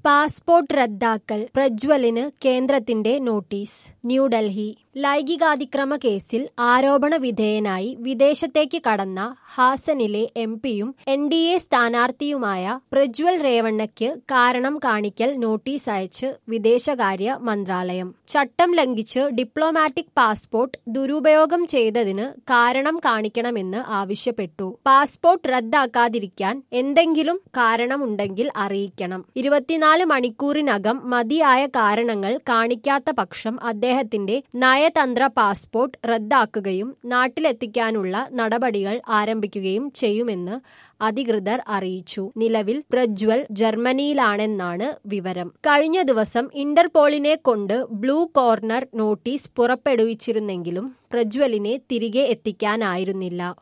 passport റദ്ദാക്കൽ പ്രജ്വലിന് കേന്ദ്രത്തിന്റെ notice New Delhi ലൈംഗികാതിക്രമ കേസിൽ ആരോപണ വിധേയനായി വിദേശത്തേക്ക് കടന്ന ഹാസനിലെ എം പിയും എൻ ഡി എ സ്ഥാനാർത്ഥിയുമായ പ്രജ്വൽ രേവണ്ണയ്ക്ക് കാരണം കാണിക്കൽ നോട്ടീസ് അയച്ച് വിദേശകാര്യ മന്ത്രാലയം ചട്ടം ലംഘിച്ച് ഡിപ്ലോമാറ്റിക് പാസ്പോർട്ട് ദുരുപയോഗം ചെയ്തതിന് കാരണം കാണിക്കണമെന്ന് ആവശ്യപ്പെട്ടു പാസ്പോർട്ട് റദ്ദാക്കാതിരിക്കാൻ എന്തെങ്കിലും കാരണമുണ്ടെങ്കിൽ അറിയിക്കണം ഇരുപത്തിനാല് മണിക്കൂറിനകം മതിയായ കാരണങ്ങൾ കാണിക്കാത്ത പക്ഷം അദ്ദേഹത്തിന്റെ നയതന്ത്ര പാസ്പോർട്ട് റദ്ദാക്കുകയും നാട്ടിലെത്തിക്കാനുള്ള നടപടികൾ ആരംഭിക്കുകയും ചെയ്യുമെന്ന് അധികൃതർ അറിയിച്ചു നിലവിൽ പ്രജ്വൽ ജർമ്മനിയിലാണെന്നാണ് വിവരം കഴിഞ്ഞ ദിവസം ഇന്റർപോളിനെ കൊണ്ട് ബ്ലൂ കോർണർ നോട്ടീസ് പുറപ്പെടുവിച്ചിരുന്നെങ്കിലും പ്രജ്വലിനെ തിരികെ എത്തിക്കാനായിരുന്നില്ല